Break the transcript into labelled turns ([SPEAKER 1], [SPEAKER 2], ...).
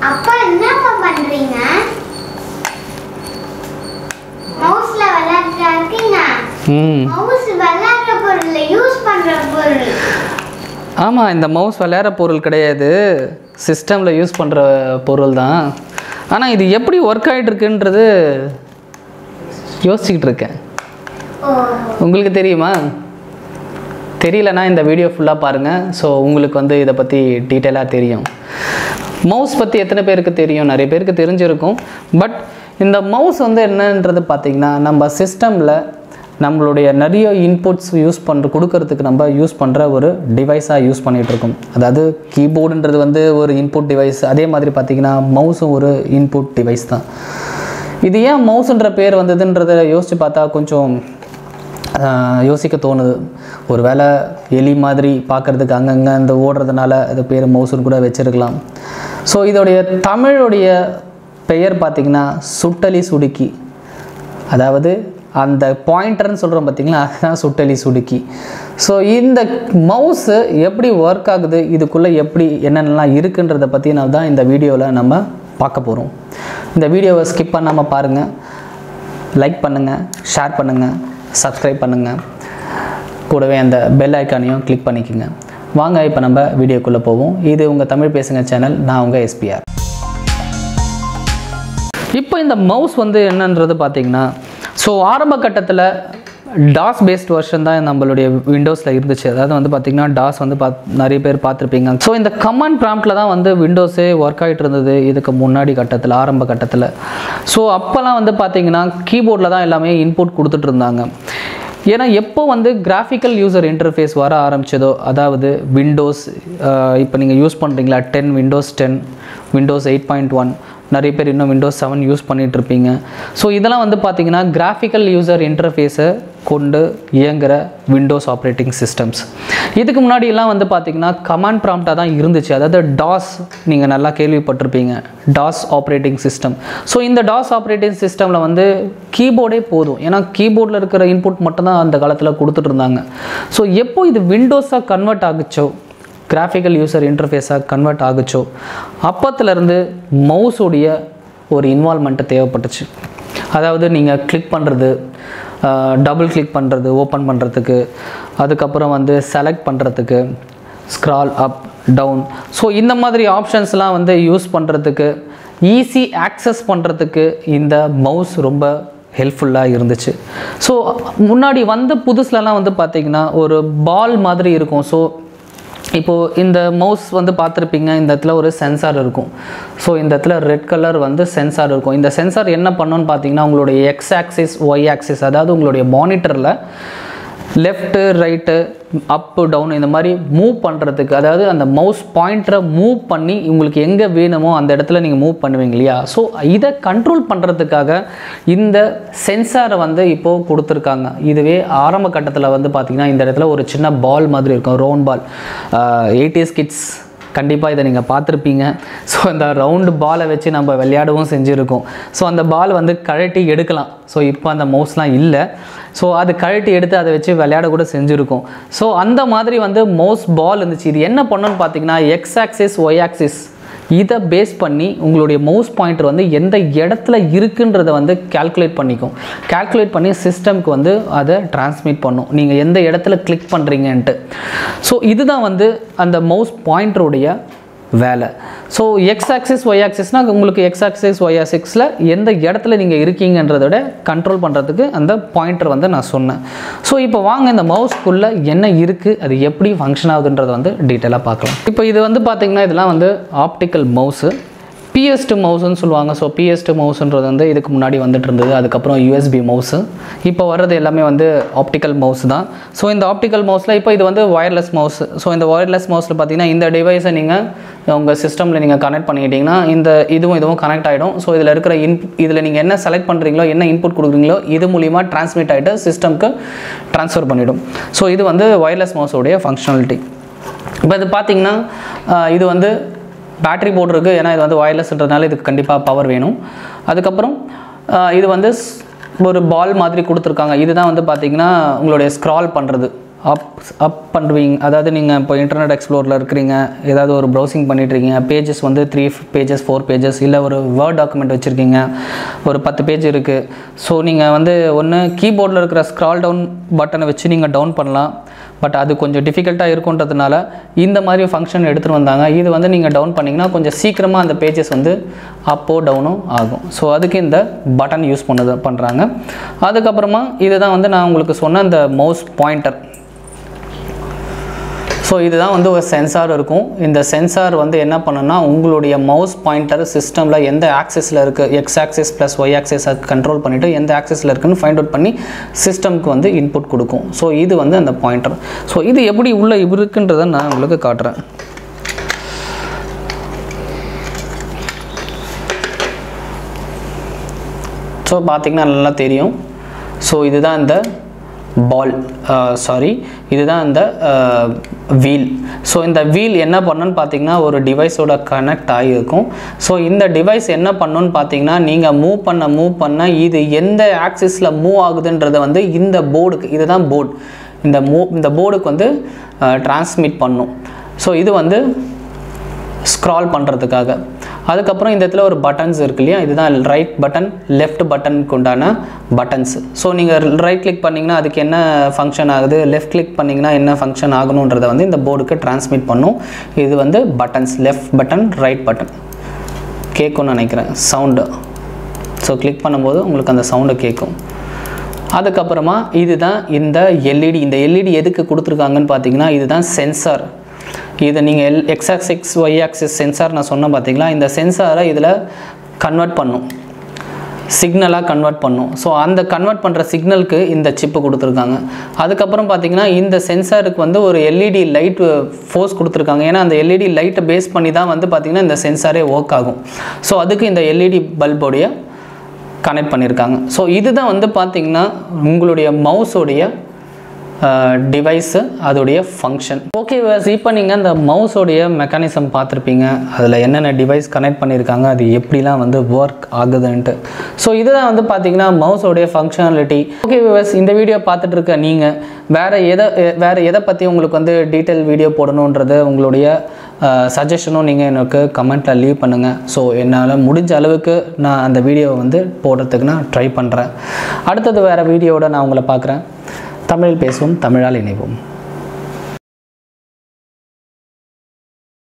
[SPEAKER 1] அப்பா என்னப்பா பண்றீங்க மவுஸ்ல விளையாடுறாருக்கீங்க
[SPEAKER 2] ம்
[SPEAKER 1] மவுஸ் விளையாடுற பொருள் யூஸ் பண்ற பொருள்
[SPEAKER 2] ஆமாம் இந்த மவுஸ் விளையாடுற பொருள் கிடையாது சிஸ்டமில் யூஸ் பண்ணுற பொருள் தான் ஆனால் இது எப்படி ஒர்க் ஆகிட்டு இருக்குன்றது யோசிச்சுக்கிட்டு இருக்கேன்
[SPEAKER 1] ஓ
[SPEAKER 2] உங்களுக்கு தெரியுமா தெரியலனா இந்த வீடியோ ஃபுல்லாக பாருங்கள் ஸோ உங்களுக்கு வந்து இதை பற்றி டீட்டெயிலாக தெரியும் மவுஸ் பற்றி எத்தனை பேருக்கு தெரியும் நிறைய பேருக்கு தெரிஞ்சிருக்கும் பட் இந்த மவுஸ் வந்து என்னன்றது பார்த்தீங்கன்னா நம்ம சிஸ்டமில் நம்மளுடைய நிறைய இன்புட்ஸ் யூஸ் பண்ணுற கொடுக்கறதுக்கு நம்ம யூஸ் பண்ணுற ஒரு டிவைஸாக யூஸ் பண்ணிகிட்டு இருக்கோம் அதாவது கீபோர்டுன்றது வந்து ஒரு இன்புட் டிவைஸ் அதே மாதிரி பார்த்தீங்கன்னா மவுஸும் ஒரு இன்புட் டிவைஸ் தான் இது ஏன் மவுஸ்ன்ற பேர் வந்ததுன்றதை யோசித்து பார்த்தா கொஞ்சம் ஆஹ், யோசிக்க தோணுது ஒரு வேளை எலி மாதிரி பார்க்குறதுக்கு அங்கங்கே இந்த ஓடுறதுனால அது பேர் மவுசுன்னு கூட வச்சிருக்கலாம் ஸோ இதோடைய தமிழுடைய பெயர் பார்த்திங்கன்னா சுட்டலி சுடுக்கி அதாவது அந்த பாயிண்டர்னு சொல்கிறோம் பார்த்தீங்களா அதுதான் சுட்டலி சுடுக்கி ஸோ இந்த மவுஸு எப்படி ஒர்க் ஆகுது இதுக்குள்ளே எப்படி என்னென்னலாம் இருக்குன்றதை பற்றி நான் தான் இந்த வீடியோவில் நம்ம பார்க்க போகிறோம் இந்த வீடியோவை ஸ்கிப் பண்ணாமல் பாருங்கள் லைக் பண்ணுங்கள் ஷேர் பண்ணுங்கள் சப்ஸ்கிரைப் பண்ணுங்கள் கூடவே அந்த பெல் ஐக்கானையும் கிளிக் பண்ணிக்கோங்க வாங்க இப்போ நம்ம வீடியோக்குள்ளே போவோம் இது உங்கள் தமிழ் பேசுங்க சேனல் நான் உங்கள் எஸ்பிஆர் இப்போ இந்த மவுஸ் வந்து என்னன்றது பார்த்தீங்கன்னா ஸோ ஆரம்ப கட்டத்தில் டாஸ் பேஸ்ட் வெர்ஷன் தான் நம்மளுடைய விண்டோஸில் இருந்துச்சு அதாவது வந்து பார்த்திங்கன்னா டாஸ் வந்து பாத் நிறைய பேர் பார்த்துருப்பீங்க ஸோ இந்த கமாண்ட் ப்ராம்ப்டில் தான் வந்து விண்டோஸே ஒர்க் ஆகிட்டு இருந்தது இதுக்கு முன்னாடி கட்டத்தில் ஆரம்ப கட்டத்தில் ஸோ அப்போல்லாம் வந்து பார்த்திங்கன்னா கீபோர்டில் தான் எல்லாமே இன்புட் கொடுத்துட்டு இருந்தாங்க ஏன்னா எப்போ வந்து கிராஃபிக்கல் யூசர் இன்டர்ஃபேஸ் வர ஆரம்பிச்சதோ அதாவது விண்டோஸ் இப்போ நீங்கள் யூஸ் பண்ணுறீங்களா ten windows ten windows eight point one நிறைய பேர் இன்னும் விண்டோஸ் செவன் யூஸ் பண்ணிட்டு இருப்பீங்க ஸோ இதெல்லாம் வந்து பார்த்தீங்கன்னா கிராஃபிக்கல் யூசர் இன்டர்ஃபேஸை கொண்டு இயங்குகிற விண்டோஸ் ஆப்ரேட்டிங் சிஸ்டம்ஸ் இதுக்கு முன்னாடியெல்லாம் வந்து பார்த்தீங்கன்னா கமாண்ட் ப்ராம்ப்டாக தான் இருந்துச்சு அதாவது டாஸ் நீங்கள் நல்லா கேள்விப்பட்டிருப்பீங்க டாஸ் ஆப்ரேட்டிங் சிஸ்டம் ஸோ இந்த டாஸ் ஆப்ரேட்டிங் சிஸ்டமில் வந்து கீபோர்டே போதும் ஏன்னா கீபோர்டில் இருக்கிற இன்புட் மட்டும்தான் அந்த காலத்தில் கொடுத்துட்டு இருந்தாங்க ஸோ எப்போ இது விண்டோஸாக கன்வெர்ட் ஆகுச்சோ கிராஃபிக்கல் யூசர் இன்டர்ஃபேஸாக கன்வெர்ட் ஆகுச்சோ அப்பத்துலேருந்து மவுஸுடைய ஒரு இன்வால்மெண்ட்டு தேவைப்பட்டுச்சு அதாவது நீங்கள் கிளிக் பண்ணுறது டபுள் கிளிக் பண்ணுறது ஓப்பன் பண்ணுறதுக்கு அதுக்கப்புறம் வந்து செலக்ட் பண்ணுறதுக்கு ஸ்க்ரால் அப் டவுன் ஸோ இந்த மாதிரி ஆப்ஷன்ஸ்லாம் வந்து யூஸ் பண்ணுறதுக்கு ஈஸி ஆக்சஸ் பண்ணுறதுக்கு இந்த மவுஸ் ரொம்ப ஹெல்ப்ஃபுல்லாக இருந்துச்சு ஸோ முன்னாடி வந்த புதுசுலலாம் வந்து பார்த்திங்கன்னா ஒரு பால் மாதிரி இருக்கும் ஸோ இப்போது இந்த மவுஸ் வந்து பார்த்துருப்பீங்க இந்த இடத்துல ஒரு சென்சார் இருக்கும் ஸோ இந்த இடத்துல ரெட் கலர் வந்து சென்சார் இருக்கும் இந்த சென்சார் என்ன பண்ணுன்னு பார்த்தீங்கன்னா உங்களுடைய எக்ஸ் ஆக்சிஸ் ஒய் ஆக்சிஸ் அதாவது உங்களுடைய மானிட்டரில் லெஃப்ட்டு ரைட்டு அப்பு டவுன் இந்த மாதிரி மூவ் பண்ணுறதுக்கு அதாவது அந்த மவுஸ் பாயிண்டரை மூவ் பண்ணி உங்களுக்கு எங்கே வேணுமோ அந்த இடத்துல நீங்கள் மூவ் பண்ணுவீங்க இல்லையா ஸோ இதை கண்ட்ரோல் பண்ணுறதுக்காக இந்த சென்சாரை வந்து இப்போது கொடுத்துருக்காங்க இதுவே ஆரம்ப கட்டத்தில் வந்து பார்த்திங்கன்னா இந்த இடத்துல ஒரு சின்ன பால் மாதிரி இருக்கும் ரவுண்ட் பால் எயிட்டிஸ் கிட்ஸ் கண்டிப்பாக இதை நீங்கள் பார்த்துருப்பீங்க ஸோ அந்த ரவுண்டு பாலை வச்சு நம்ம விளையாடவும் செஞ்சுருக்கோம் ஸோ அந்த பால் வந்து கழட்டி எடுக்கலாம் ஸோ இப்போ அந்த மவுஸ்லாம் இல்லை ஸோ அது கழட்டி எடுத்து அதை வச்சு விளையாட கூட செஞ்சுருக்கோம் ஸோ அந்த மாதிரி வந்து மவுஸ் பால் இருந்துச்சு இது என்ன பண்ணுன்னு பார்த்தீங்கன்னா எக்ஸ் ஆக்சிஸ் ஒய் ஆக்சிஸ் இதை பேஸ் பண்ணி உங்களுடைய மவுஸ் பாயிண்டர் வந்து எந்த இடத்துல இருக்குன்றதை வந்து கால்குலேட் பண்ணிக்கும் கால்குலேட் பண்ணி சிஸ்டம்க்கு வந்து அதை டிரான்ஸ்மிட் பண்ணும் நீங்கள் எந்த இடத்துல கிளிக் பண்ணுறீங்கன்ட்டு ஸோ இதுதான் வந்து அந்த மவுஸ் பாயிண்டருடைய வேலை ஸோ எக்ஸ் ஆக்சிஸ் ஒய் ஆக்சிஸ்னால் உங்களுக்கு எக்ஸ் ஆக்சிஸ் ஒய் ஆக்சிஸில் எந்த இடத்துல நீங்கள் இருக்கீங்கன்றத விட கண்ட்ரோல் பண்ணுறதுக்கு அந்த பாயிண்டர் வந்து நான் சொன்னேன் ஸோ இப்போ வாங்க இந்த மவுஸ்க்குள்ளே என்ன இருக்குது அது எப்படி ஃபங்க்ஷன் ஆகுதுன்றதை வந்து டீட்டெயிலாக பார்க்கலாம் இப்போ இது வந்து பார்த்திங்கன்னா இதெல்லாம் வந்து ஆப்டிக்கல் மவுஸு பிஎஸ்டு மவுஸ்னு சொல்லுவாங்க ஸோ பிஎஸ்டு மவுஸ்ன்றது வந்து இதுக்கு முன்னாடி வந்துட்டு இருந்தது அதுக்கப்புறம் யூஎஸ்பி மவுஸு இப்போ வர்றது எல்லாமே வந்து ஆப்டிக்கல் மவுஸ் தான் ஸோ இந்த ஆப்டிக்கல் மவுஸில் இப்போ இது வந்து ஒயர்லெஸ் மவுஸ் ஸோ இந்த ஒயர்லெஸ் மவுஸில் பார்த்தீங்கன்னா இந்த டிவைஸை நீங்கள் உங்கள் சிஸ்டமில் நீங்கள் கனெக்ட் பண்ணிக்கிட்டிங்கன்னா இந்த இதுவும் இதுவும் கனெக்ட் ஆகிடும் ஸோ இதில் இருக்கிற இன் இதில் நீங்கள் என்ன செலக்ட் பண்ணுறீங்களோ என்ன இன்புட் கொடுக்குறீங்களோ இது மூலிமா டிரான்ஸ்மிட் ஆகிட்டு சிஸ்டம்க்கு ட்ரான்ஸ்ஃபர் பண்ணிவிடும் ஸோ இது வந்து ஒயர்லெஸ் மவுஸோடைய ஃபங்க்ஷனாலிட்டி இப்போ இது பார்த்தீங்கன்னா ஆஹ், இது வந்து பேட்டரி போட்டிருக்கு ஏன்னா இது வந்து ஒயர்லெஸ்ன்றதுனால இதுக்கு கண்டிப்பாக பவர் வேணும் அதுக்கப்புறம் ஆஹ், இது வந்து ஸ்- ஒரு பால் மாதிரி கொடுத்துருக்காங்க இதுதான் வந்து பார்த்தீங்கன்னா உங்களுடைய ஸ்க்ரால் பண்ணுறது அப் அப் பண்ணுவீங்க அதாவது நீங்கள் இப்போ இன்டர்நெட் எக்ஸ்ப்ளோரில் இருக்கிறீங்க ஏதாவது ஒரு ப்ரௌசிங் பண்ணிட்டுருக்கீங்க பேஜஸ் வந்து த்ரீ பேஜஸ் ஃபோர் பேஜஸ் இல்லை ஒரு வேர்ட் டாக்குமெண்ட் வச்சுருக்கீங்க ஒரு பத்து பேஜ் இருக்குது ஸோ நீங்கள் வந்து ஒன்று கீபோர்டில் இருக்கிற ஸ்க்ரால் டவுன் பட்டனை வச்சு நீங்கள் டவுன் பண்ணலாம் பட் அது கொஞ்சம் டிஃபிகல்ட்டாக இருக்குன்றதுனால இந்த மாதிரி ஃபங்க்ஷன் எடுத்துகிட்டு வந்தாங்க இது வந்து நீங்கள் டவுன் பண்ணிங்கன்னா கொஞ்சம் சீக்கிரமாக அந்த பேஜஸ் வந்து அப்போ டவுனும் ஆகும் ஸோ அதுக்கு இந்த பட்டன் யூஸ் பண்ணது பண்ணுறாங்க அதுக்கப்புறமா இதுதான் வந்து நான் உங்களுக்கு சொன்ன இந்த மவுஸ் பாயிண்டர் ஸோ இதுதான் வந்து ஒரு சென்சார் இருக்கும் இந்த சென்சார் வந்து என்ன பண்ணுன்னா உங்களுடைய மவுஸ் பாயிண்டர் சிஸ்டமில் எந்த ஆக்சஸில் இருக்குது X axis plus Y axis control பண்ணிவிட்டு எந்த ஆக்சஸில் இருக்குன்னு ஃபைண்ட் அவுட் பண்ணி சிஸ்டம்க்கு வந்து இன்புட் கொடுக்கும் ஸோ இது வந்து அந்த பாயிண்டர் ஸோ இது எப்படி உள்ள இருக்குன்றதை நான் உங்களுக்கு காட்டுறேன் ஸோ பார்த்தீங்கன்னா நல்லா தெரியும் ஸோ இதுதான் இந்த பால் சாரி இதுதான் இந்த வீல் ஸோ இந்த வீல் என்ன பண்ணுன்னு பார்த்தீங்கன்னா ஒரு டிவைஸோட கனெக்ட் ஆகியிருக்கும் ஸோ இந்த டிவைஸ் என்ன பண்ணுன்னு பார்த்தீங்கன்னா நீங்கள் மூவ் பண்ண மூவ் பண்ண இது எந்த ஆக்சிஸில் மூவ் ஆகுதுன்றதை வந்து இந்த போர்டுக்கு இதுதான் போர்டு இந்த மூ இந்த போர்டுக்கு வந்து டிரான்ஸ்மிட் பண்ணும் ஸோ இது வந்து ஸ்க்ரால் பண்ணுறதுக்காக அதுக்கப்புறம் இந்த இடத்துல ஒரு பட்டன்ஸ் இருக்கு இல்லையா இதுதான் ரைட் பட்டன் லெஃப்ட் பட்டனுக்கு உண்டான பட்டன்ஸ் ஸோ நீங்கள் ரைட் கிளிக் பண்ணிங்கன்னா அதுக்கு என்ன ஃபங்க்ஷன் ஆகுது லெஃப்ட் கிளிக் பண்ணிங்கன்னா என்ன ஃபங்க்ஷன் ஆகணுன்றதை வந்து இந்த போர்டுக்கு டிரான்ஸ்மிட் பண்ணும் இது வந்து buttons left button right button கேட்கும்னு நினைக்கிறேன் சவுண்டு ஸோ கிளிக் பண்ணும்போது உங்களுக்கு அந்த சவுண்டை கேட்கும் அதுக்கப்புறமா இதுதான் இந்த எல்இடி இந்த எல்இடி எதுக்கு கொடுத்துருக்காங்கன்னு பார்த்தீங்கன்னா இதுதான் சென்சார் இதை நீங்கள் L X axis Y axis sensor நான் சொன்னேன் பார்த்தீங்களா இந்த சென்சாரை இதில் கன்வெர்ட் பண்ணும் சிக்னலாக கன்வெர்ட் பண்ணும் ஸோ அந்த கன்வெர்ட் பண்ணுற சிக்னலுக்கு இந்த சிப்பு கொடுத்துருக்காங்க அதுக்கப்புறம் பார்த்தீங்கன்னா இந்த சென்சாருக்கு வந்து ஒரு எல்இடி லைட் ஃபோர்ஸ் கொடுத்துருக்காங்க ஏன்னா அந்த எல்இடி லைட்டை பேஸ் பண்ணி தான் வந்து பார்த்திங்கன்னா இந்த சென்சாரே ஒர்க் ஆகும் ஸோ அதுக்கு இந்த எல்இடி பல்போடைய கனெக்ட் பண்ணியிருக்காங்க ஸோ இதுதான் வந்து பார்த்திங்கன்னா உங்களுடைய மவுஸோடைய டிவைஸு அதோடைய ஃபங்க்ஷன் ஓகே இப்போ நீங்கள் அந்த மவுஸோடைய மெக்கானிசம் பார்த்துருப்பீங்க அதில் என்னென்ன டிவைஸ் கனெக்ட் பண்ணியிருக்காங்க அது எப்படிலாம் வந்து ஒர்க் ஆகுதுன்ட்டு ஸோ இதுதான் வந்து பார்த்தீங்கன்னா மவுஸோடைய ஃபங்க்ஷனாலிட்டி ஓகே விவர்ஸ் இந்த வீடியோ பார்த்துட்டு இருக்க நீங்கள் வேறு எதை வேறு எதை பற்றி உங்களுக்கு வந்து டீட்டெயில் வீடியோ போடணுன்றது உங்களுடைய சஜஷனும் நீங்கள் எனக்கு கமெண்ட்டில் லீவ் பண்ணுங்கள் ஸோ என்னால் முடிஞ்ச அளவுக்கு நான் அந்த வீடியோவை வந்து போடுறதுக்கு நான் ட்ரை பண்ணுறேன் அடுத்தது வேறு வீடியோவோட நான் உங்களை பார்க்குறேன் தமிழில் பேசுவோம் தமிழால் இணைவோம்